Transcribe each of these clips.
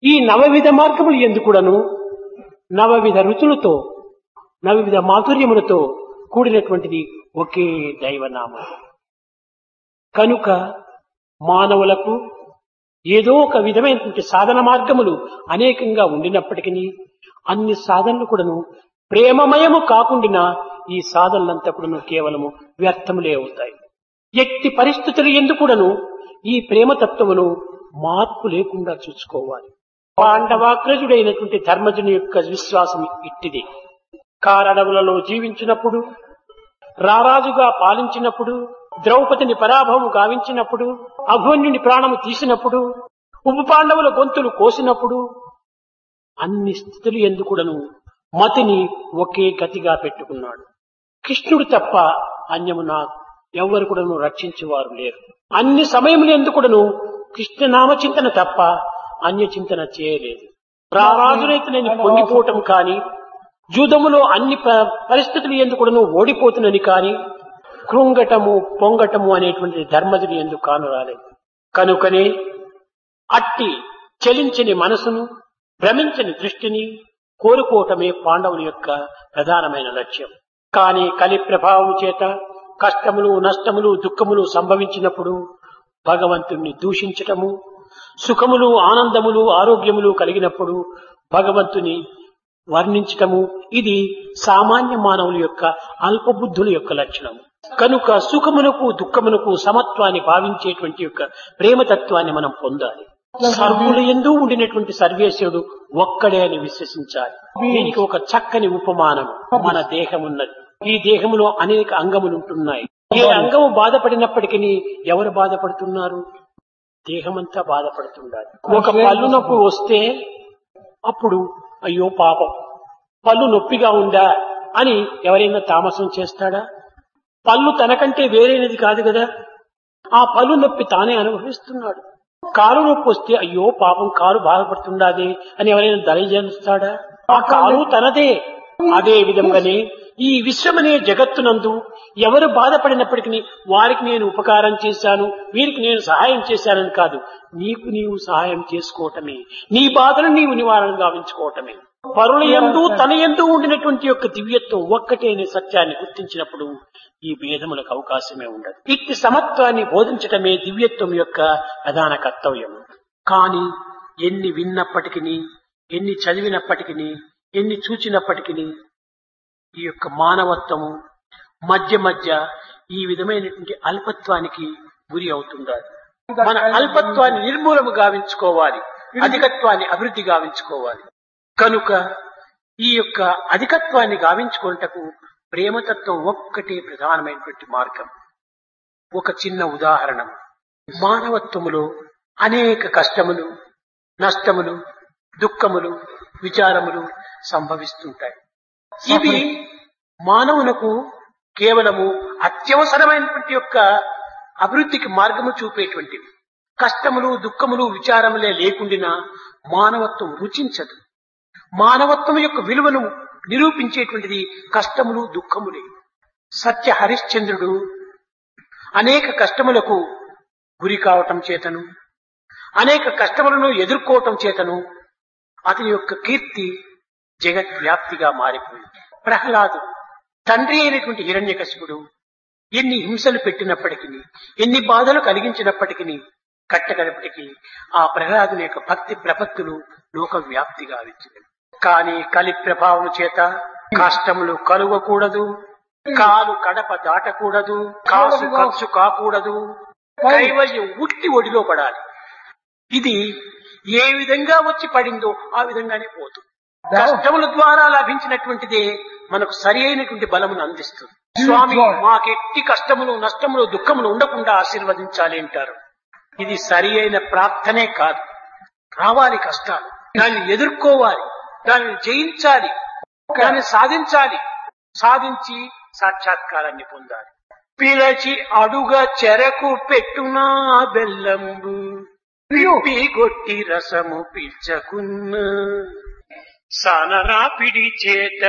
ఈ నవవిధ మార్గములు ఎందుకుడను నవవిధ రుచులతో నవవిధ మాధుర్యములతో కూడినటువంటిది ఒకే దైవనామం కనుక మానవులకు ఏదో ఒక విధమైనటువంటి సాధన మార్గములు అనేకంగా ఉండినప్పటికీ అన్ని సాధనలు కూడాను ప్రేమమయము కాకుండా ఈ సాధనలంతా కూడాను కేవలము వ్యర్థములే అవుతాయి ఎట్టి పరిస్థితులు ఎందుకుడను ఈ ప్రేమతత్వమును మార్పు లేకుండా చూసుకోవాలి పాండవాగ్రజుడైనటువంటి ధర్మజుని యొక్క విశ్వాసం ఇట్టిది కారడవులలో జీవించినప్పుడు రారాజుగా పాలించినప్పుడు ద్రౌపదిని పరాభవం గావించినప్పుడు అభిమన్యుని ప్రాణము తీసినప్పుడు ఉప పాండవుల గొంతులు కోసినప్పుడు అన్ని స్థితులు ఎందుకుడను మతిని ఒకే గతిగా పెట్టుకున్నాడు కృష్ణుడు తప్ప అన్యము నా ఎవ్వరు కూడాను రక్షించేవారు లేరు అన్ని సమయములు ఎందుకుడను కృష్ణనామ చింతన తప్ప అన్య చింతన చేయలేదు రారాజునైతే నేను పొంగిపోవటం కాని జూదములో అన్ని ప- పరిస్థితులు ఎందుకుడను ఓడిపోతున్నని కాని కృంగటము పొంగటము అనేటువంటి ధర్మజుడు ఎందుకు కాను రాలేదు కనుకనే అట్టి చలించని మనసును భ్రమించని దృష్టిని కోరుకోవటమే పాండవుల యొక్క ప్రధానమైన లక్ష్యం కానీ కలి ప్రభావం చేత కష్టములు నష్టములు దుఃఖములు సంభవించినప్పుడు భగవంతుణ్ణి దూషించటము సుఖములు ఆనందములు ఆరోగ్యములు కలిగినప్పుడు భగవంతుని వర్ణించటము ఇది సామాన్య మానవుల యొక్క అల్పబుద్ధుల యొక్క లక్షణం కనుక సుఖమునకు దుఃఖమునకు సమత్వాన్ని భావించేటువంటి యొక్క ప్రేమతత్వాన్ని మనం పొందాలి సర్వుల ఎందు ఉండినటువంటి సర్వేశ్వరుడు ఒక్కడే అని విశ్వసించాలి దీనికి ఒక చక్కని ఉపమానం మన దేహం ఉన్నది ఈ దేహములో అనేక అంగములు ఉంటున్నాయి ఏ అంగము బాధపడినప్పటికీ ఎవరు బాధపడుతున్నారు దేహమంతా బాధపడుతుండాలి ఒక పళ్ళు నొప్పి వస్తే అప్పుడు అయ్యో పాపం పళ్ళు నొప్పిగా ఉందా అని ఎవరైనా తామసం చేస్తాడా పళ్ళు తనకంటే వేరేది కాదు కదా ఆ పళ్ళు నొప్పి తానే అనుభవిస్తున్నాడు కాలు నొప్పి వస్తే అయ్యో పాపం కాలు బాధపడుతుండాది అని ఎవరైనా దయచేస్తాడా ఆ కాలు తనదే అదే విధంగానే ఈ విశ్వమనే జగత్తునందు ఎవరు బాధపడినప్పటికీ వారికి నేను ఉపకారం చేశాను వీరికి నేను సహాయం చేశానని కాదు నీకు నీవు సహాయం చేసుకోవటమే నీ బాధను నీవు నివారణ గావించుకోవటమే పరుల ఎందు తన ఎందు ఉండినటువంటి యొక్క దివ్యత్వం ఒక్కటే అనే సత్యాన్ని గుర్తించినప్పుడు ఈ భేదములకు అవకాశమే ఉండదు ఇట్టి సమత్వాన్ని బోధించటమే దివ్యత్వం యొక్క ప్రధాన కర్తవ్యం కానీ ఎన్ని విన్నప్పటికీ ఎన్ని చదివినప్పటికీ ఎన్ని చూచినప్పటికీ ఈ యొక్క మానవత్వము మధ్య మధ్య ఈ విధమైనటువంటి అల్పత్వానికి గురి అవుతుండాలి మన అల్పత్వాన్ని నిర్మూలము గావించుకోవాలి అధికత్వాన్ని అభివృద్ధి గావించుకోవాలి కనుక ఈ యొక్క అధికత్వాన్ని గావించుకున్నటకు ప్రేమతత్వం ఒక్కటే ప్రధానమైనటువంటి మార్గం ఒక చిన్న ఉదాహరణ మానవత్వములో అనేక కష్టములు నష్టములు దుఃఖములు విచారములు సంభవిస్తుంటాయి ఇవి మానవునకు కేవలము అత్యవసరమైనటువంటి యొక్క అభివృద్ధికి మార్గము చూపేటువంటివి కష్టములు దుఃఖములు విచారములే లేకుండినా మానవత్వం రుచించదు మానవత్వం యొక్క విలువను నిరూపించేటువంటిది కష్టములు దుఃఖములే సత్య హరిశ్చంద్రుడు అనేక కష్టములకు గురి కావటం చేతను అనేక కష్టములను ఎదుర్కోవటం చేతను అతని యొక్క కీర్తి జగత్ వ్యాప్తిగా మారిపోయింది ప్రహ్లాదు తండ్రి అయినటువంటి హిరణ్యకశిపుడు ఎన్ని హింసలు పెట్టినప్పటికీ ఎన్ని బాధలు కలిగించినప్పటికీ కట్టగడపటికి ఆ ప్రహ్లాదుని యొక్క భక్తి ప్రపత్తులు లోక వ్యాప్తిగా వచ్చింది కానీ కలి ప్రభావం చేత కష్టములు కలుగకూడదు కాలు కడప దాటకూడదు కాసు ఖర్చు కాకూడదు కైవల్యం ఉట్టి ఒడిలో పడాలి ఇది ఏ విధంగా వచ్చి పడిందో ఆ విధంగానే పోతుంది కష్టముల ద్వారా లభించినటువంటిదే మనకు సరి అయినటువంటి బలమును అందిస్తుంది స్వామి మాకెట్టి కష్టములు నష్టములు దుఃఖములు ఉండకుండా ఆశీర్వదించాలి అంటారు ఇది సరి అయిన ప్రార్థనే కాదు రావాలి కష్టాలు దాన్ని ఎదుర్కోవాలి దాన్ని జయించాలి దాన్ని సాధించాలి సాధించి సాక్షాత్కారాన్ని పొందాలి పిలచి అడుగ చెరకు పెట్టునా బెల్లంబు పిప్పి కొట్టి రసము పిల్చకున్న సనరాపిడి చేత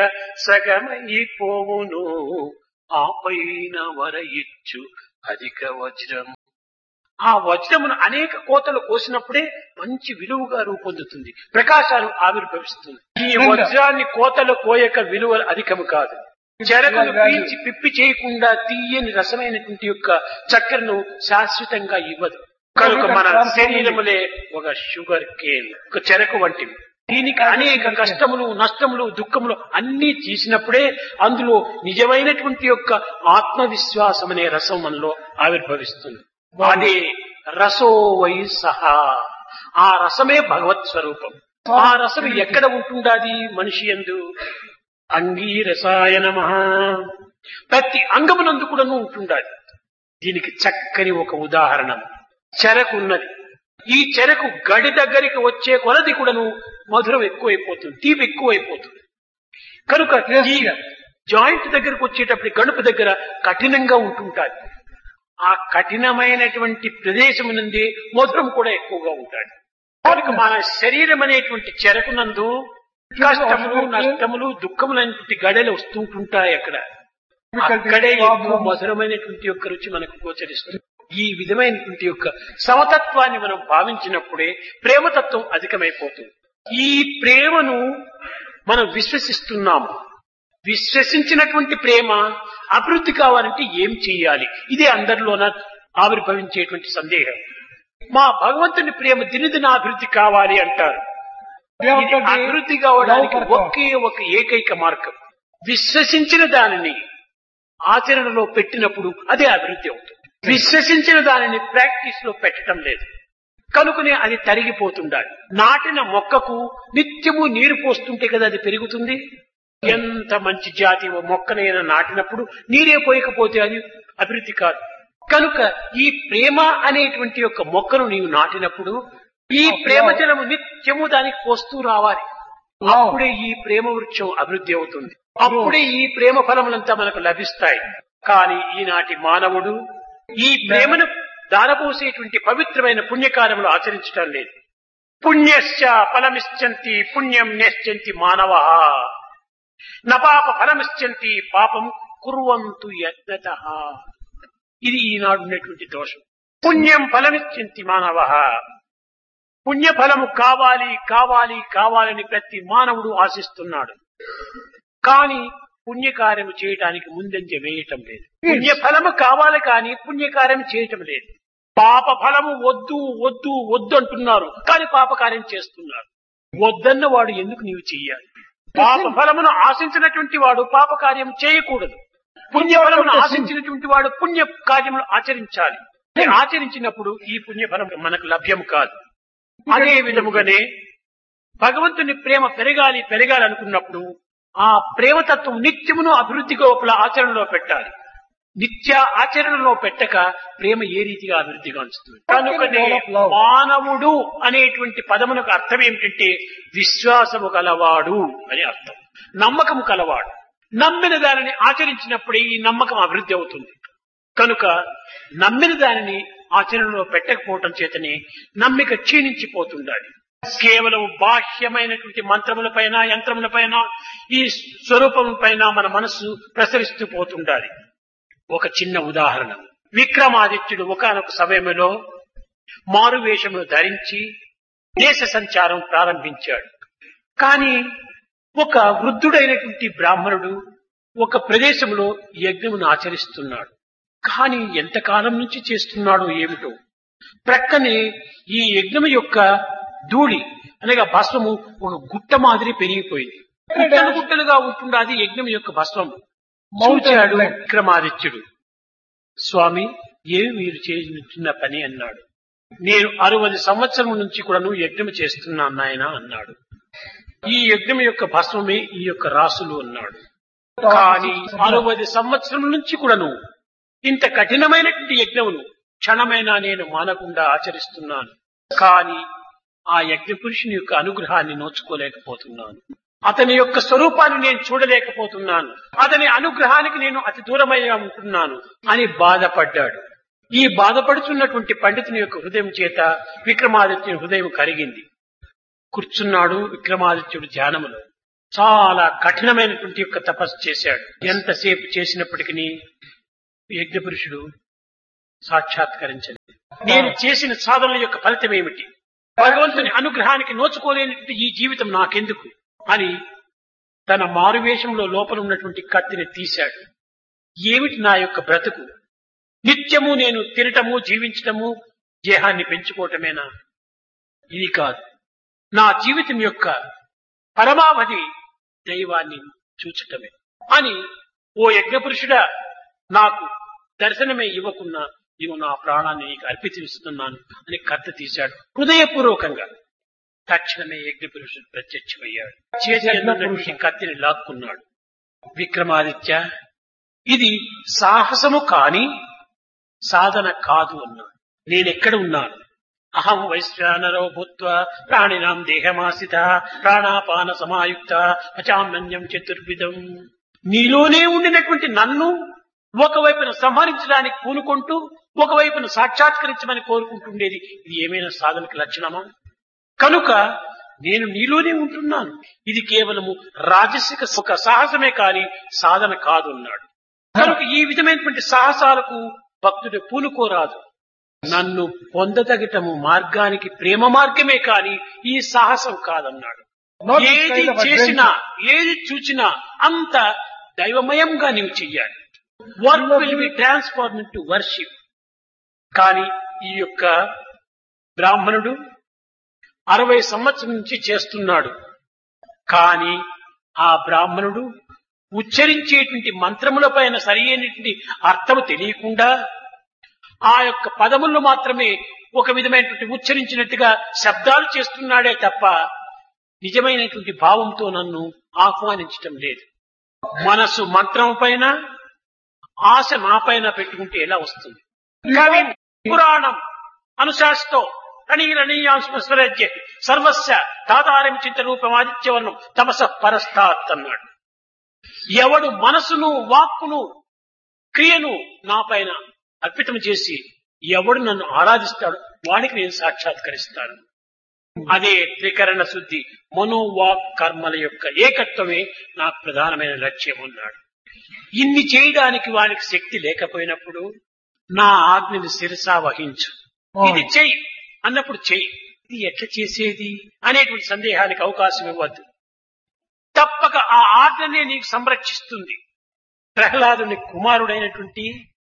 సగమైపోవును ఆ పైన వర ఇచ్చు అధిక వజ్రం ఆ వజ్రమును అనేక కోతలు కోసినప్పుడే మంచి విలువగా రూపొందుతుంది ప్రకాశాలు ఆవిర్భవిస్తుంది ఈ వజ్రాన్ని కోతలు కోయక విలువ అధికము కాదు చెరకును పీల్చి పిప్పి చేయకుండా తీయని రసమైనటువంటి యొక్క చక్కెరను శాశ్వతంగా ఇవ్వదు కనుక మన శరీరములే ఒక షుగర్ కేన్ ఒక చెరకు వంటివి దీనికి అనేక కష్టములు నష్టములు దుఃఖములు అన్ని తీసినప్పుడే అందులో నిజమైనటువంటి యొక్క ఆత్మవిశ్వాసం అనే రసం మనలో ఆవిర్భవిస్తుంది అదే రసో వై సహా ఆ రసమే భగవత్ స్వరూపం ఆ రసం ఎక్కడ ఉంటుండాది మనిషి ఎందు అంగీరసాయ నమ ప్రతి అంగమునందు కూడాను ఉంటుండాలి దీనికి చక్కని ఒక ఉదాహరణ చెరకు ఉన్నది ఈ చెరకు గడి దగ్గరికి వచ్చే కొలది కూడాను మధురం ఎక్కువైపోతుంది తీపి ఎక్కువైపోతుంది కనుక ఈ జాయింట్ దగ్గరకు వచ్చేటప్పుడు గడుపు దగ్గర కఠినంగా ఉంటుంటాది ఆ కఠినమైనటువంటి ప్రదేశం నుండి మధురం కూడా ఎక్కువగా ఉంటాడు కనుక మన శరీరం అనేటువంటి చెరకునందు కష్టములు నష్టములు దుఃఖములైనటువంటి గడలు వస్తుంటుంటాయి అక్కడ అక్కడే ఎక్కువ మధురమైనటువంటి యొక్క రుచి మనకు గోచరిస్తుంది ఈ విధమైనటువంటి యొక్క సమతత్వాన్ని మనం భావించినప్పుడే ప్రేమతత్వం అధికమైపోతుంది ఈ ప్రేమను మనం విశ్వసిస్తున్నాము విశ్వసించినటువంటి ప్రేమ అభివృద్ధి కావాలంటే ఏం చేయాలి ఇదే అందరిలోన ఆవిర్భవించేటువంటి సందేహం మా భగవంతుని ప్రేమ దినదిన అభివృద్ధి కావాలి అంటారు ఇది అభివృద్ధి కావడానికి ఒకే ఒక ఏకైక మార్గం విశ్వసించిన దానిని ఆచరణలో పెట్టినప్పుడు అదే అభివృద్ధి అవుతుంది విశ్వసించిన దానిని ప్రాక్టీస్ లో పెట్టడం లేదు కనుకనే అది తరిగిపోతుండాలి నాటిన మొక్కకు నిత్యము నీరు పోస్తుంటే కదా అది పెరుగుతుంది ఎంత మంచి జాతి ఓ మొక్కనైనా నాటినప్పుడు నీరే పోయకపోతే అది అభివృద్ధి కాదు కనుక ఈ ప్రేమ అనేటువంటి యొక్క మొక్కను నీవు నాటినప్పుడు ఈ ప్రేమ జలము నిత్యము దానికి పోస్తూ రావాలి అప్పుడే ఈ ప్రేమ వృక్షం అభివృద్ధి అవుతుంది అప్పుడే ఈ ప్రేమ ఫలములంతా మనకు లభిస్తాయి కానీ ఈనాటి మానవుడు ఈ ప్రేమను దారపోసేటువంటి పవిత్రమైన పుణ్యకార్యములు ఆచరించడం లేదు పుణ్యశ్చ ఫలమిశ్చంతి పుణ్యం నేశ్చంతి మానవ నపాప ఫలమిశ్చంతి పాపం కుర్వంతు యజ్ఞత ఇది ఈనాడు ఉన్నటువంటి దోషం పుణ్యం ఫలమిశ్చంతి మానవ పుణ్యఫలము కావాలి కావాలి కావాలని ప్రతి మానవుడు ఆశిస్తున్నాడు కానీ పుణ్యకార్యము చేయటానికి ముందంజ వేయటం లేదు పుణ్యఫలము కావాలి కానీ పుణ్యకార్యం చేయటం లేదు పాప ఫలము వద్దు వద్దు వద్దు అంటున్నారు కానీ పాపకార్యం చేస్తున్నారు వద్దన్న వాడు ఎందుకు నీవు చెయ్యాలి పాప ఫలమును ఆశించినటువంటి వాడు పాపకార్యం చేయకూడదు పుణ్యఫలమును ఆశించినటువంటి వాడు పుణ్య కార్యములు ఆచరించాలి ఆచరించినప్పుడు ఈ పుణ్యఫలం మనకు లభ్యం కాదు అదే విధముగానే భగవంతుని ప్రేమ పెరగాలి పెరగాలి అనుకున్నప్పుడు ఆ ప్రేమతత్వం నిత్యమును అభివృద్ధి గోపుల ఆచరణలో పెట్టాలి నిత్య ఆచరణలో పెట్టక ప్రేమ ఏ రీతిగా అభివృద్ధి కాంచుతుంది కనుకనే మానవుడు అనేటువంటి పదమునకు అర్థం ఏమిటంటే విశ్వాసము గలవాడు అని అర్థం నమ్మకము కలవాడు నమ్మిన దానిని ఆచరించినప్పుడే ఈ నమ్మకం అభివృద్ధి అవుతుంది కనుక నమ్మిన దానిని ఆచరణలో పెట్టకపోవటం చేతనే నమ్మిక క్షీణించిపోతుండాలి కేవలం బాహ్యమైనటువంటి మంత్రముల పైన యంత్రముల పైన ఈ స్వరూపం పైన మన మనస్సు ప్రసరిస్తూ పోతుండాలి ఒక చిన్న ఉదాహరణ విక్రమాదిత్యుడు ఒకనొక సమయంలో మారువేషమును ధరించి దేశ సంచారం ప్రారంభించాడు కానీ ఒక వృద్ధుడైనటువంటి బ్రాహ్మణుడు ఒక ప్రదేశంలో యజ్ఞమును ఆచరిస్తున్నాడు కానీ ఎంతకాలం నుంచి చేస్తున్నాడో ఏమిటో ప్రక్కనే ఈ యజ్ఞం యొక్క ధూళి అనగా భస్మము ఒక గుట్ట మాదిరి పెరిగిపోయింది గుట్టలు గుట్టలుగా ఉంటుండాది యజ్ఞం యొక్క భస్మము చూచాడు విక్రమాదిత్యుడు స్వామి ఏమి మీరు చేస్తున్న పని అన్నాడు నేను అరవది సంవత్సరం నుంచి కూడాను యజ్ఞం చేస్తున్నాను నాయన అన్నాడు ఈ యజ్ఞం యొక్క భస్మమే ఈ యొక్క రాసులు అన్నాడు కానీ అరవది సంవత్సరం నుంచి కూడాను ఇంత కఠినమైనటువంటి యజ్ఞమును క్షణమైనా నేను మానకుండా ఆచరిస్తున్నాను కానీ ఆ యజ్ఞ పురుషుని యొక్క అనుగ్రహాన్ని నోచుకోలేకపోతున్నాను అతని యొక్క స్వరూపాన్ని నేను చూడలేకపోతున్నాను అతని అనుగ్రహానికి నేను అతి దూరమైగా ఉంటున్నాను అని బాధపడ్డాడు ఈ బాధపడుతున్నటువంటి పండితుని యొక్క హృదయం చేత విక్రమాదిత్యుని హృదయం కరిగింది కూర్చున్నాడు విక్రమాదిత్యుడు ధ్యానములో చాలా కఠినమైనటువంటి యొక్క తపస్సు చేశాడు ఎంతసేపు చేసినప్పటికీ యజ్ఞపురుషుడు సాక్షాత్కరించలేదు నేను చేసిన సాధనల యొక్క ఫలితం ఏమిటి భగవంతుని అనుగ్రహానికి నోచుకోలేనటువంటి ఈ జీవితం నాకెందుకు అని తన మారువేషంలో లోపల ఉన్నటువంటి కత్తిని తీశాడు ఏమిటి నా యొక్క బ్రతుకు నిత్యము నేను తినటము జీవించటము దేహాన్ని పెంచుకోవటమేనా ఇది కాదు నా జీవితం యొక్క పరమావధి దైవాన్ని చూచటమే అని ఓ యజ్ఞపురుషుడా నాకు దర్శనమే ఇవ్వకున్నా నీవు నా ప్రాణాన్ని నీకు అర్పిస్తున్నాను అని కత్త తీశాడు హృదయపూర్వకంగా తక్షణమే యజ్ఞపురుషుడు ప్రత్యక్షమయ్యాడు చేతి ఉన్నటువంటి కత్తిని లాక్కున్నాడు విక్రమాదిత్య ఇది సాహసము కాని సాధన కాదు అన్నాడు నేనెక్కడ ఉన్నాను అహం వైశ్వానరో భూత్వ ప్రాణినాం దేహమాసిత ప్రాణాపాన సమాయుక్త పచామన్యం చతుర్విధం నీలోనే ఉండినటువంటి నన్ను ఒకవైపున సంహరించడానికి పూనుకుంటూ ఒకవైపున సాక్షాత్కరించమని కోరుకుంటుండేది ఇది ఏమైనా సాధనకి లక్షణమా కనుక నేను నీలోనే ఉంటున్నాను ఇది కేవలము రాజసిక ఒక సాహసమే కాని సాధన కాదు అన్నాడు కనుక ఈ విధమైనటువంటి సాహసాలకు భక్తుడు పూనుకోరాదు నన్ను పొందదగటము మార్గానికి ప్రేమ మార్గమే కాని ఈ సాహసం కాదన్నాడు Not this ఏది kind of చేసినా adventure. ఏది చూచినా అంత దైవమయంగా నీవు చెయ్యాలి work will be transform to worship కానీ ఈ యొక్క బ్రాహ్మణుడు అరవై సంవత్సరం నుంచి చేస్తున్నాడు కానీ ఆ బ్రాహ్మణుడు ఉచ్చరించేటువంటి మంత్రముల పైన సరైనటువంటి అర్థము తెలియకుండా ఆ యొక్క పదములను మాత్రమే ఒక విధమైనటువంటి ఉచ్చరించినట్టుగా శబ్దాలు చేస్తున్నాడే తప్ప నిజమైనటువంటి భావంతో నన్ను ఆహ్వానించటం లేదు మనసు మంత్రం పైన ఆశ నా పైన పెట్టుకుంటే ఎలా వస్తుంది కవి పురాణం అనుశాస్తో రణీరణీయాంశ్వస్వరజ్య సర్వస్య తాతారం చింత రూపం ఆదిత్యవర్ణం తమస పరస్తాత్ అన్నాడు ఎవడు మనసును వాక్కును క్రియను నా పైన అర్పితం చేసి ఎవడు నన్ను ఆరాధిస్తాడు వాడికి నేను సాక్షాత్కరిస్తాను అదే త్రికరణ శుద్ధి మనోవాక్ కర్మల యొక్క ఏకత్వమే నాకు ప్రధానమైన లక్ష్యం అన్నాడు ఇన్ని చేయడానికి వానికి శక్తి లేకపోయినప్పుడు నా ఆజ్ఞని శిరసా వహించు ఇది చెయ్యి అన్నప్పుడు చెయ్యి ఇది ఎట్లా చేసేది అనేటువంటి సందేహానికి అవకాశం ఇవ్వద్దు తప్పక ఆ ఆజ్ఞనే నీకు సంరక్షిస్తుంది ప్రహ్లాదుని కుమారుడైనటువంటి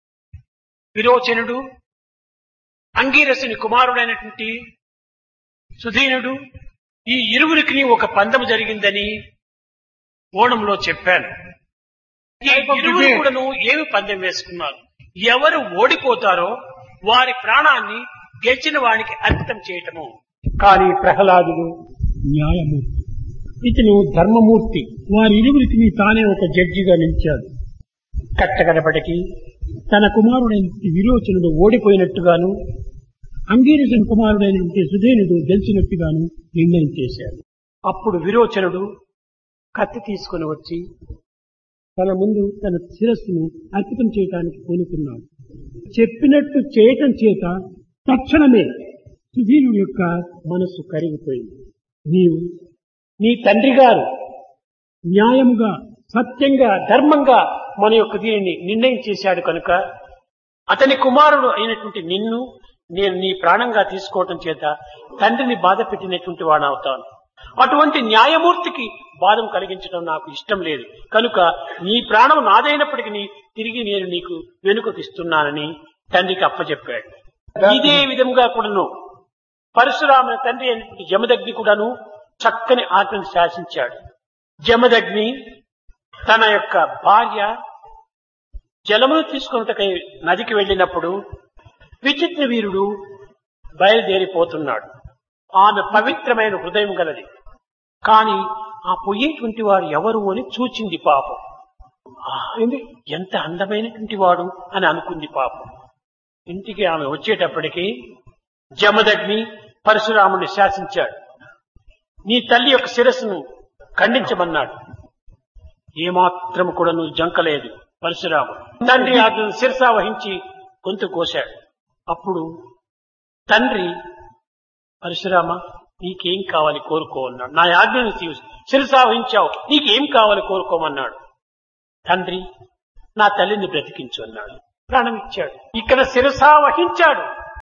విరోచనుడు అంగీరసుని కుమారుడైనటువంటి సుధీనుడు ఈ ఇరువురికి ఒక పందెం జరిగిందని ఓణంలో చెప్పాను ఈ ఇరువురు కూడాను ఏమి పందెం వేసుకున్నారు ఎవరు ఓడిపోతారో వారి ప్రాణాన్ని గెలిచిన వానికి అర్పితం చేయటము కానీ ప్రహ్లాదుడు న్యాయమూర్తి ఇతను ధర్మమూర్తి వారి ఇరువురికి తానే ఒక జడ్జిగా నిలిచాడు కట్టగడపటికి తన కుమారుడైన విరోచనుడు ఓడిపోయినట్టుగాను అంగీరసుని కుమారుడైనటువంటి సుధేనుడు గెలిచినట్టుగాను నిర్ణయం చేశాడు అప్పుడు విరోచనుడు కత్తి తీసుకుని వచ్చి తన ముందు తన శిరస్సును అర్పితం చేయటానికి కోనుకున్నాడు చెప్పినట్టు చేయటం చేత తక్షణమే సుధీరుడు యొక్క మనస్సు కరిగిపోయింది నీవు నీ తండ్రి గారు న్యాయముగా సత్యంగా ధర్మంగా మన యొక్క దీనిని నిర్ణయం చేశాడు కనుక అతని కుమారుడు అయినటువంటి నిన్ను నేను నీ ప్రాణంగా తీసుకోవటం చేత తండ్రిని బాధ పెట్టినటువంటి వాడవుతాను అటువంటి న్యాయమూర్తికి బాధం కలిగించడం నాకు ఇష్టం లేదు కనుక నీ ప్రాణం నాదైనప్పటికీ తిరిగి నేను నీకు వెనుకకు ఇస్తున్నానని తండ్రికి అప్పచెప్పాడు ఇదే విధంగా కూడాను పరశురాముని తండ్రి అయినటువంటి జమదగ్ని కూడాను చక్కని ఆజ్ఞను శాసించాడు జమదగ్ని తన యొక్క భార్య జలమును తీసుకున్నటకై నదికి వెళ్ళినప్పుడు విచిత్ర వీరుడు బయలుదేరిపోతున్నాడు ఆమె పవిత్రమైన హృదయం గలది కాని ఆ పోయేటువంటి వాడు ఎవరు అని చూచింది పాపం ఆ, ఏంది? ఎంత అందమైనటువంటి వాడు అని అనుకుంది పాపం ఇంటికి ఆమె వచ్చేటప్పటికి జమదగ్ని పరశురాముని శాసించాడు నీ తల్లి యొక్క శిరస్సును ఖండించమన్నాడు ఏమాత్రం కూడా నువ్వు జంకలేదు పరశురాముడు తండ్రి ఆజ్ఞను శిరసా వహించి గొంతు కోశాడు అప్పుడు తండ్రి పరశురామ నీకేం కావాలి కోరుకో అన్నాడు నా ఆజ్ఞను తీ- శిరసా వహించావు నీకేం కావాలి కోరుకోమన్నాడు తండ్రి నా తల్లిని బ్రతికించు అన్నాడు ప్రాణం ఇచ్చాడు ఇక్కడ శిరసా వహించాడు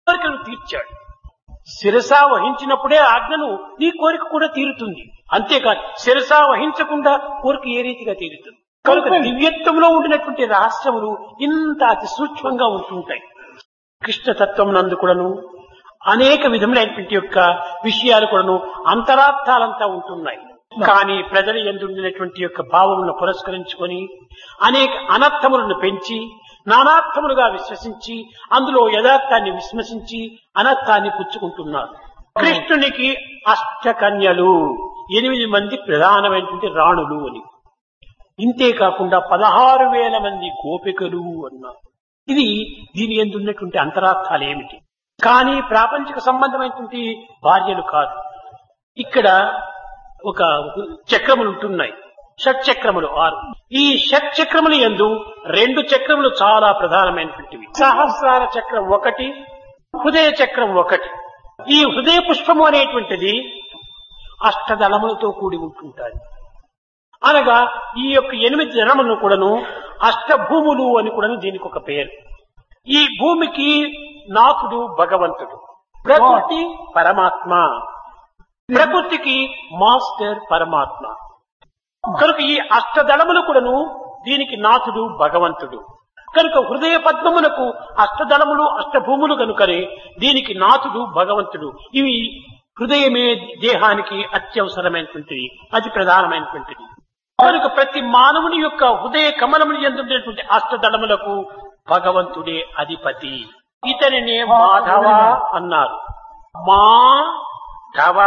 కోరికను తీర్చాడు శిరస వహించినప్పుడే ఆజ్ఞను నీ కోరిక కూడా తీరుతుంది అంతేకాదు శిరస వహించకుండా కోరిక ఏ రీతిగా తీరుతుంది కనుక దివ్యత్వంలో ఉండినటువంటి రహస్యములు ఇంత అతి సూక్ష్మంగా ఉంటుంటాయి కృష్ణతత్వం నందు కూడాను అనేక విధములైనటువంటి యొక్క విషయాలు కూడాను అంతరార్థాలంతా ఉంటున్నాయి కానీ ప్రజల ఎందుండినటువంటి యొక్క భావములను పురస్కరించుకొని అనేక అనర్థములను పెంచి నానార్థములుగా విశ్వసించి అందులో యథార్థాన్ని విశ్వసించి అనర్థాన్ని పుచ్చుకుంటున్నారు కృష్ణునికి అష్టకన్యలు ఎనిమిది మంది ప్రధానమైనటువంటి రాణులు అని ఇంతే కాకుండా పదహారు వేల మంది గోపికలు అన్నారు ఇది దీని ఎందున్నటువంటి అంతరార్థాలు ఏమిటి కానీ ప్రాపంచిక సంబంధమైనటువంటి భార్యలు కాదు ఇక్కడ ఒక చక్రములు ఉంటున్నాయి షట్చక్రములు ఆరు ఈ షట్చక్రములు ఎందు రెండు చక్రములు చాలా ప్రధానమైనటువంటివి సహస్రార చక్రం ఒకటి హృదయ చక్రం ఒకటి ఈ హృదయ పుష్పము అనేటువంటిది అష్టదళములతో కూడి ఉంటుంటాయి అనగా ఈ యొక్క ఎనిమిది జనములను కూడాను అష్టభూములు అని కూడాను దీనికి ఒక పేరు ఈ భూమికి నాకుడు భగవంతుడు ప్రకృతి పరమాత్మ ప్రకృతికి మాస్టర్ పరమాత్మ కనుక ఈ అష్టదళములు కూడాను దీనికి నాథుడు భగవంతుడు కనుక హృదయ పద్మములకు అష్టదళములు అష్టభూములు కనుకనే దీనికి నాథుడు భగవంతుడు ఇవి హృదయమే దేహానికి అత్యవసరమైనటువంటిది అతి ప్రధానమైనటువంటిది కనుక ప్రతి మానవుని యొక్క హృదయ కమలములు ఎందుండేటువంటి అష్టదళములకు భగవంతుడే అధిపతి ఇతనినే మాధవ అన్నారు మా ధవ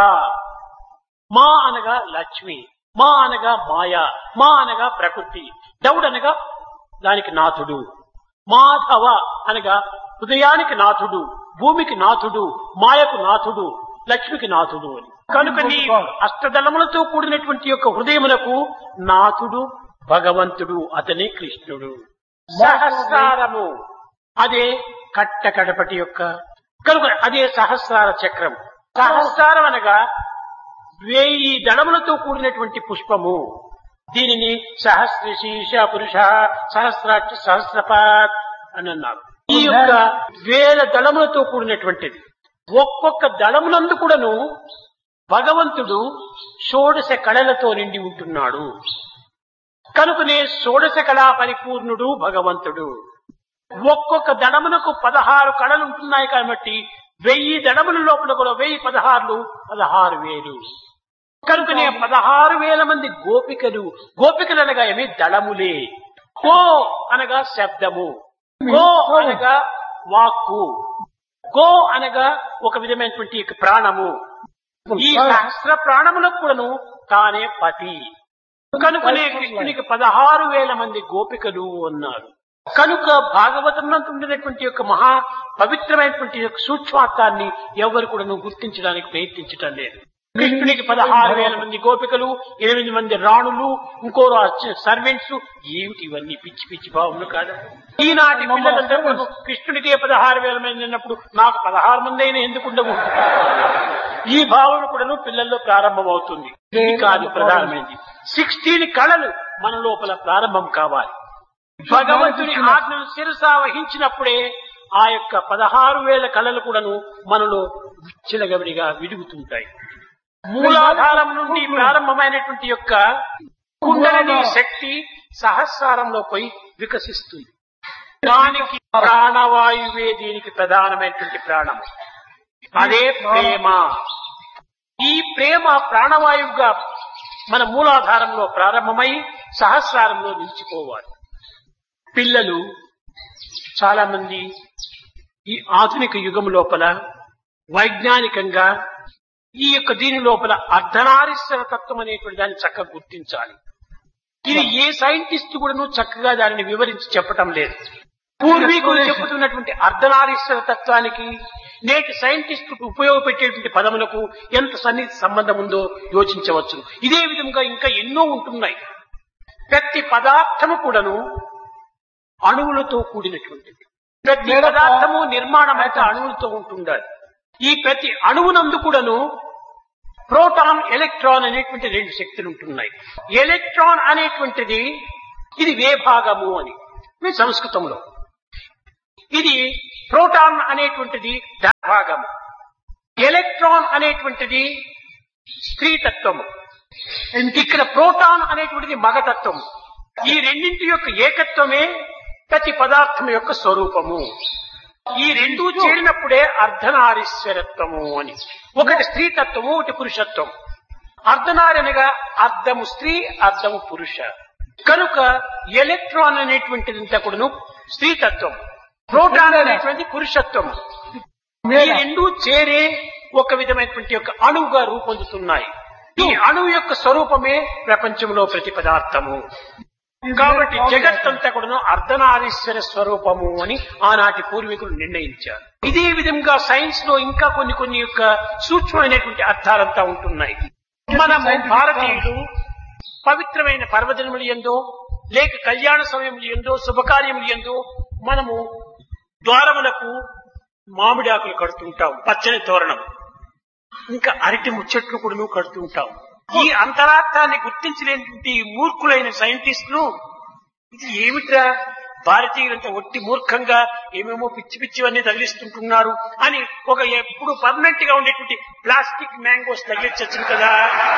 మా అనగా లక్ష్మి మా అనగా మాయ మా అనగా ప్రకృతి దౌడనగా దానికి నాథుడు మాధవ అనగా హృదయానికి నాథుడు భూమికి నాథుడు మాయకు నాథుడు లక్ష్మికి నాథుడు అని కనుక నీ అష్టదళములతో కూడినటువంటి యొక్క హృదయములకు నాథుడు భగవంతుడు అతనే కృష్ణుడు సహస్రారము అదే కట్ట కడపటి యొక్క కనుక అదే సహస్రార చక్రం సహస్రారం అనగా వేయి దళములతో కూడినటువంటి పుష్పము దీనిని సహస్ర శీర్ష పురుష సహస్రాక్ష సహస్రపాత్ అని అన్నారు ఈ యొక్క వేల దళములతో కూడినటువంటిది ఒక్కొక్క దళమునందు కూడాను భగవంతుడు షోడశ కళలతో నిండి ఉంటున్నాడు కనుకనే షోడశ కళా పరిపూర్ణుడు భగవంతుడు ఒక్కొక్క దళమునకు పదహారు కళలు ఉంటున్నాయి కాబట్టి వెయ్యి దళముల లోపల కూడా వెయ్యి పదహారులు పదహారు వేలు కనుకనే పదహారు వేల మంది గోపికలు గోపికలు అనగా ఏమి దళములే కో అనగా శబ్దము గో అనగా వాక్కు గో అనగా ఒక విధమైనటువంటి ప్రాణము ఈ సహస్ర ప్రాణములకు కూడాను తానే పతి కనుకనే కృష్ణునికి పదహారు వేల మంది గోపికలు అన్నారు కనుక భాగవతం ఉండినటువంటి యొక్క మహా పవిత్రమైనటువంటి యొక్క సూక్ష్మార్థాన్ని ఎవరు కూడా గుర్తించడానికి ప్రయత్నించటం లేదు కృష్ణునికి పదహారు వేల మంది గోపికలు ఎనిమిది మంది రాణులు ఇంకో సర్వెంట్స్ ఏమిటి ఇవన్నీ పిచ్చి పిచ్చి భావములు కాదా ఈనాటి పిల్లలందరూ కృష్ణుడికే పదహారు వేల మంది ఉన్నప్పుడు నాకు పదహారు మంది అయినా ఎందుకు ఉండవు ఈ భావన కూడాను పిల్లల్లో ప్రారంభమవుతుంది ఇది కాదు ప్రధానమైనది సిక్స్టీన్ కళలు మన లోపల ప్రారంభం కావాలి భగవంతుని ఆజ్ఞను శిరస వహించినప్పుడే ఆ యొక్క పదహారు వేల కళలు కూడాను మనలో విచ్చలగవిడిగా విడుగుతుంటాయి మూలాధారం నుండి ప్రారంభమైనటువంటి యొక్క కుండలిని శక్తి సహస్రారంలో పోయి వికసిస్తుంది దానికి ప్రాణవాయువే దీనికి ప్రధానమైనటువంటి ప్రాణం అదే ప్రేమ ఈ ప్రేమ ప్రాణవాయువుగా మన మూలాధారంలో ప్రారంభమై సహస్రారంలో నిలిచిపోవాలి పిల్లలు చాలా మంది ఈ ఆధునిక యుగం లోపల వైజ్ఞానికంగా ఈ యొక్క దీని లోపల అర్ధనారీశ్వర తత్వం అనేటువంటి దాన్ని చక్కగా గుర్తించాలి ఇది ఏ సైంటిస్ట్ కూడాను చక్కగా దానిని వివరించి చెప్పటం లేదు పూర్వీకులు చెప్పుతున్నటువంటి అర్ధనారీశ్వర తత్వానికి నేటి సైంటిస్ట్ ఉపయోగపెట్టేటువంటి పదములకు ఎంత సన్నిహిత సంబంధం ఉందో యోచించవచ్చు ఇదే విధంగా ఇంకా ఎన్నో ఉంటున్నాయి ప్రతి పదార్థము కూడాను అణువులతో కూడినటువంటిది ప్రతి పదార్థము నిర్మాణం అయితే అణువులతో ఉంటుండాలి ఈ ప్రతి అణువునందు కూడాను ప్రోటాన్ ఎలక్ట్రాన్ అనేటువంటి రెండు శక్తులు ఉంటున్నాయి ఎలక్ట్రాన్ అనేటువంటిది ఇది వేభాగము అని సంస్కృతంలో ఇది ప్రోటాన్ అనేటువంటిది భాగం ఎలక్ట్రాన్ అనేటువంటిది స్త్రీ తత్వము ఇక్కడ ప్రోటాన్ అనేటువంటిది మగతత్వము ఈ రెండింటి యొక్క ఏకత్వమే ప్రతి పదార్థం యొక్క స్వరూపము ఈ రెండు చేరినప్పుడే అర్ధనారీశ్వరత్వము అని ఒకటి స్త్రీ తత్వము ఒకటి పురుషత్వం అర్ధనారనగా అర్ధము స్త్రీ అర్ధము పురుష కనుక ఎలక్ట్రాన్ అనేటువంటిదంతా కూడాను స్త్రీ తత్వం ప్రోటాన్ అనేటువంటి పురుషత్వం ఈ రెండు చేరే ఒక విధమైనటువంటి యొక్క అణువుగా రూపొందుతున్నాయి ఈ అణువు యొక్క స్వరూపమే ప్రపంచంలో ప్రతి పదార్థము కాబట్టి జగత్తంతా కూడాను అర్ధనారీశ్వర స్వరూపము అని ఆనాటి పూర్వీకులు నిర్ణయించారు ఇదే విధంగా సైన్స్ లో ఇంకా కొన్ని కొన్ని యొక్క సూక్ష్మమైనటువంటి అర్థాలంతా ఉంటున్నాయి మనం భారతీయులు పవిత్రమైన పర్వదినములు ఎందో లేక కళ్యాణ సమయములు ఎందో శుభకార్యములు ఎందో మనము ద్వారములకు మామిడి ఆకులు కడుతుంటాం పచ్చని తోరణం ఇంకా అరటి ముచ్చట్లు కూడా కడుతుంటాం ఈ అంతరార్థాన్ని గుర్తించలేనటువంటి మూర్ఖులైన సైంటిస్టులు ఇది ఏమిట్రా భారతీయులంతా ఒట్టి మూర్ఖంగా ఏమేమో పిచ్చి పిచ్చివన్నీ తగిలిస్తుంటున్నారు అని ఒక ఎప్పుడు పర్మనెంట్ గా ఉండేటువంటి ప్లాస్టిక్ మ్యాంగోస్ తగిలించచ్చు కదా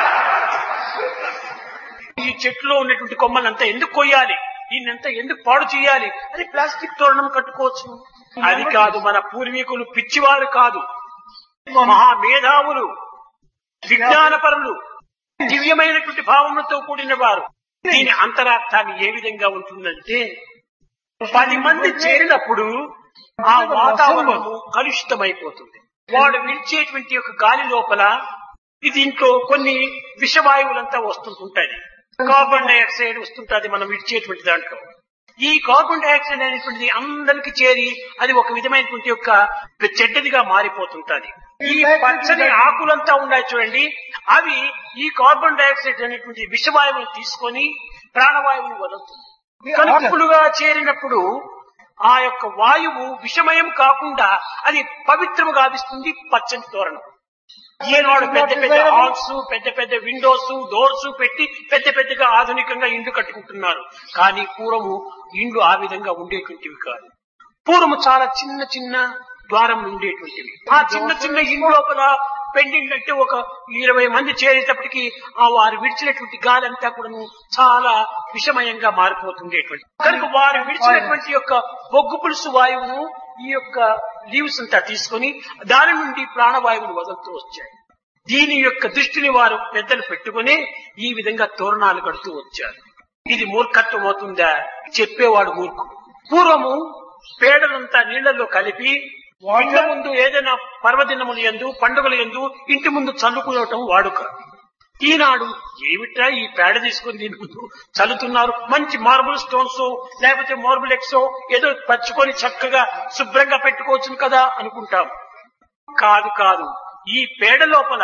ఈ చెట్టులో ఉన్నటువంటి కొమ్మలంతా ఎందుకు కొయ్యాలి దీన్నంతా ఎందుకు పాడు చేయాలి అది ప్లాస్టిక్ తోరణం కట్టుకోవచ్చు అది కాదు మన పూర్వీకులు పిచ్చివారు కాదు మహా మేధావులు విజ్ఞానపరులు దివ్యమైనటువంటి భావములతో కూడిన వారు దీని అంతరార్థాన్ని ఏ విధంగా ఉంటుందంటే పది మంది చేరినప్పుడు ఆ వాతావరణము కలుషితమైపోతుంది వాడు విడిచేటువంటి యొక్క గాలి లోపల ఇది ఇంట్లో కొన్ని విషవాయువులంతా వస్తుంటుంటాయి కార్బన్ డైఆక్సైడ్ వస్తుంటుంది మనం విడిచేటువంటి దాంట్లో ఈ కార్బన్ డైఆక్సైడ్ అనేటువంటిది అందరికి చేరి అది ఒక విధమైనటువంటి యొక్క చెడ్డదిగా మారిపోతుంటది ఈ పచ్చని ఆకులంతా ఉన్నాయి చూడండి అవి ఈ కార్బన్ డైఆక్సైడ్ అనేటువంటి విషవాయువుని తీసుకొని ప్రాణవాయువుని వదులుతుంది కలుపులుగా చేరినప్పుడు ఆ యొక్క వాయువు విషమయం కాకుండా అది పవిత్రము గావిస్తుంది పచ్చని తోరణం ఈనాడు పెద్ద పెద్ద హాల్స్ పెద్ద పెద్ద విండోస్ డోర్స్ పెట్టి పెద్ద పెద్దగా ఆధునికంగా ఇండ్లు కట్టుకుంటున్నారు కానీ పూర్వము ఇండ్లు ఆ విధంగా ఉండేటువంటివి కాదు పూర్వము చాలా చిన్న చిన్న ద్వారం ఉండేటువంటివి ఆ చిన్న చిన్న ఇండ్ల లోపల పెండింగ్ అంటే ఒక ఇరవై మంది చేరేటప్పటికి ఆ వారు విడిచినటువంటి గాలి అంతా కూడాను చాలా విషమయంగా మారిపోతుండేటువంటి కనుక వారు విడిచినటువంటి యొక్క బొగ్గు పులుసు వాయువును ఈ యొక్క లీవ్స్ అంతా తీసుకొని దాని నుండి ప్రాణవాయువును వదులుతూ వచ్చాయి దీని యొక్క దృష్టిని వారు పెద్దలు పెట్టుకుని ఈ విధంగా తోరణాలు కడుతూ వచ్చారు ఇది మూర్ఖత్వం అవుతుందా చెప్పేవాడు మూర్ఖుడు పూర్వము పేడలంతా నీళ్లలో కలిపి ఇంటి ముందు ఏదైనా పర్వదినములు ఎందు పండుగలు ఎందు ఇంటి ముందు చల్లుకోవటం వాడుక ఈనాడు ఏమిట్రా ఈ పేడ తీసుకుని దీని ముందు చల్లుతున్నారు మంచి మార్బుల్ స్టోన్స్ లేకపోతే మార్బుల్ ఎక్సో ఏదో పచ్చుకొని చక్కగా శుభ్రంగా పెట్టుకోవచ్చు కదా అనుకుంటాం కాదు కాదు ఈ పేడ లోపల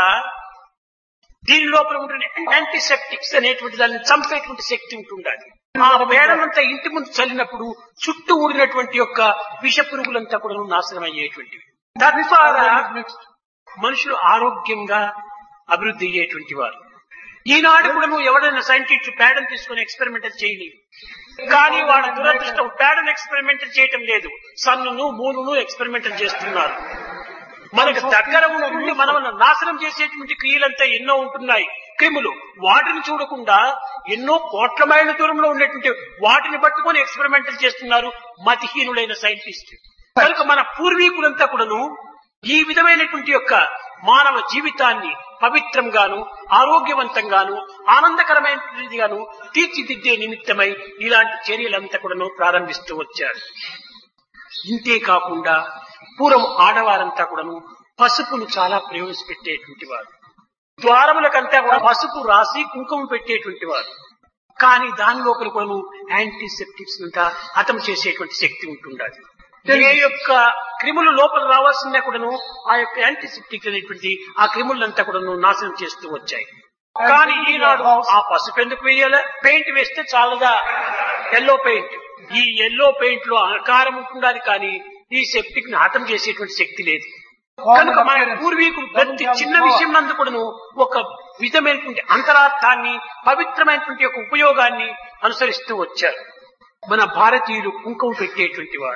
దీని లోపల ఉంటున్న యాంటీసెప్టిక్స్ అనేటువంటి దాన్ని చంపేటువంటి శక్తి ఉంటుండాలి ఆ పేడనంతా ఇంటి ముందు చల్లినప్పుడు చుట్టూ ఊడినటువంటి యొక్క విష పురుగులంతా కూడా నాశనం అయ్యేటువంటివి తద్వారా మనుషులు ఆరోగ్యంగా అభివృద్ధి అయ్యేటువంటి వారు ఈనాడు కూడా నువ్వు ఎవరైనా సైంటిస్ట్ పేడను తీసుకుని ఎక్స్పెరిమెంటల్ చేయలేదు కానీ వాళ్ళ దురదృష్టం పేడను ఎక్స్పెరిమెంటల్ చేయటం లేదు సన్నును మూనును ఎక్స్పెరిమెంటల్ చేస్తున్నారు మనకు దగ్గర ఉంటుండి మనల్ని నాశనం చేసేటువంటి క్రియలంతా ఎన్నో ఉంటున్నాయి క్రిములు వాటిని చూడకుండా ఎన్నో కోట్ల మైళ్ళ దూరంలో ఉండేటువంటి వాటిని పట్టుకొని ఎక్స్పెరిమెంటల్ చేస్తున్నారు మతిహీనులైన సైంటిస్ట్ కనుక మన పూర్వీకులంతా కూడాను ఈ విధమైనటువంటి యొక్క మానవ జీవితాన్ని పవిత్రంగాను ఆరోగ్యవంతంగాను ఆనందకరమైనదిగాను తీర్చిదిద్దే నిమిత్తమై ఇలాంటి చర్యలంతా కూడాను ప్రారంభిస్తూ వచ్చారు ఇంతే కాకుండా పూర్వం ఆడవారంతా కూడాను పసుపును చాలా ప్రయోజపెట్టేటువంటి వారు ద్వారములకంతా కూడా పసుపు రాసి కుంకుమ పెట్టేటువంటి వారు కానీ దాని లోపల కూడాను యాంటీసెప్టిక్స్ అంతా హతం చేసేటువంటి శక్తి ఉంటుండాలి ఏ యొక్క క్రిములు లోపల రావాల్సిందే కూడాను ఆ యొక్క యాంటీసెప్టిక్ అనేటువంటి ఆ క్రిములంతా కూడాను నాశనం చేస్తూ వచ్చాయి కానీ ఈనాడు ఆ పసుపు ఎందుకు వేయాలి పెయింట్ వేస్తే చాలదా ఎల్లో పెయింట్ ఈ ఎల్లో పెయింట్ లో ఆకారం ఉంటుండాలి కానీ ఈ సెప్టిక్ ని హతం చేసేటువంటి శక్తి లేదు కనుక మన పూర్వీకులు ప్రతి చిన్న విషయం నందు కూడాను ఒక విధమైనటువంటి అంతరార్థాన్ని పవిత్రమైనటువంటి యొక్క ఉపయోగాన్ని అనుసరిస్తూ వచ్చారు మన భారతీయులు కుంకుమ పెట్టేటువంటి వాడు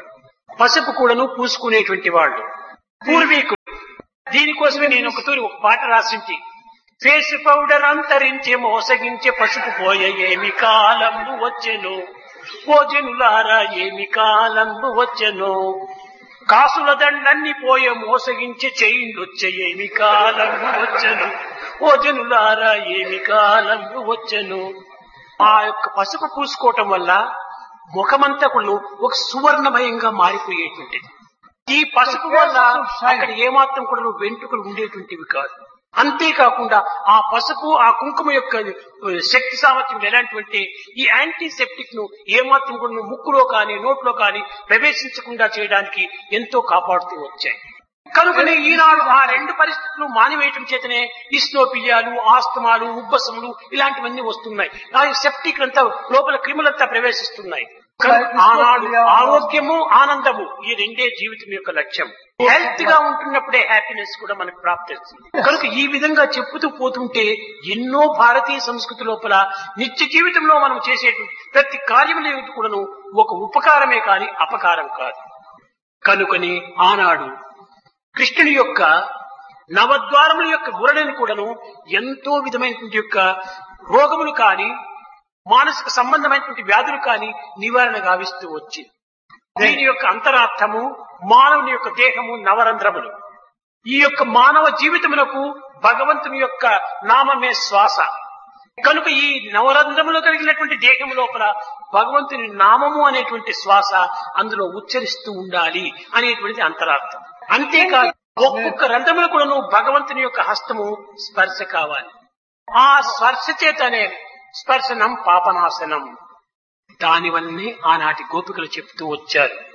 పసుపు కూడాను పూసుకునేటువంటి వాళ్ళు పూర్వీకులు దీనికోసమే నేను ఒక తూరి ఒక పాట రాసింటి ఫేస్ పౌడర్ అంతరించే మోసగించే పసుపు పోయే ఏమి కాలంబు వచ్చెను భోజనులారా ఏమి కాలంబు వచ్చెను కాసుల దండన్ని పోయే మోసగించే చేయిండొచ్చే ఏమి కాలంబు వచ్చెను భోజనులారా ఏమి కాలంబు వచ్చెను ఆ యొక్క పసుపు పూసుకోవటం వల్ల ముఖమంతా కూడా ఒక సువర్ణమయంగా మారిపోయేటువంటిది ఈ పసుపు వల్ల అక్కడ ఏమాత్రం కూడా వెంట్రుకలు ఉండేటువంటివి కాదు అంతేకాకుండా ఆ పసుపు ఆ కుంకుమ యొక్క శక్తి సామర్థ్యం ఎలాంటివంటే ఈ యాంటీసెప్టిక్ ను ఏమాత్రం కూడా ముక్కులో కానీ నోట్లో కానీ ప్రవేశించకుండా చేయడానికి ఎంతో కాపాడుతూ వచ్చాయి కనుకనే ఈనాడు ఆ రెండు పరిస్థితులు మానివేయటం చేతనే ఇస్నోపియాలు ఆస్తమాలు ఉబ్బసములు ఇలాంటివన్నీ వస్తున్నాయి ఆ సెప్టిక్ అంతా లోపల క్రిములంతా ప్రవేశిస్తున్నాయి కనుక ఆనాడు ఆరోగ్యము ఆనందము ఈ రెండే జీవితం యొక్క లక్ష్యం హెల్త్ గా ఉంటున్నప్పుడే హ్యాపీనెస్ కూడా మనకు ప్రాప్తిస్తుంది కనుక ఈ విధంగా చెప్పుతూ పోతుంటే ఎన్నో భారతీయ సంస్కృతి లోపల నిత్య జీవితంలో మనం చేసేటువంటి ప్రతి కార్యములు కూడాను ఒక ఉపకారమే కాని అపకారం కాదు కనుకని ఆనాడు కృష్ణుని యొక్క నవద్వారముల యొక్క గురణని కూడాను ఎంతో విధమైనటువంటి యొక్క రోగములు కాని మానసిక సంబంధమైనటువంటి వ్యాధులు కాని నివారణ గావిస్తూ వచ్చింది దీని యొక్క అంతరార్థము మానవుని యొక్క దేహము నవరంధ్రములు ఈ యొక్క మానవ జీవితములకు భగవంతుని యొక్క నామమే శ్వాస కనుక ఈ నవరంధ్రములు కలిగినటువంటి దేహం లోపల భగవంతుని నామము అనేటువంటి శ్వాస అందులో ఉచ్చరిస్తూ ఉండాలి అనేటువంటిది అంతరార్థం అంతేకాదు ఒక్కొక్క రంధ్రములు కూడాను భగవంతుని యొక్క హస్తము స్పర్శ కావాలి ఆ స్పర్శ చేతనే స్పర్శనం పాపనాశనం దానివల్లనే ఆనాటి గోపికలు చెప్తూ వచ్చారు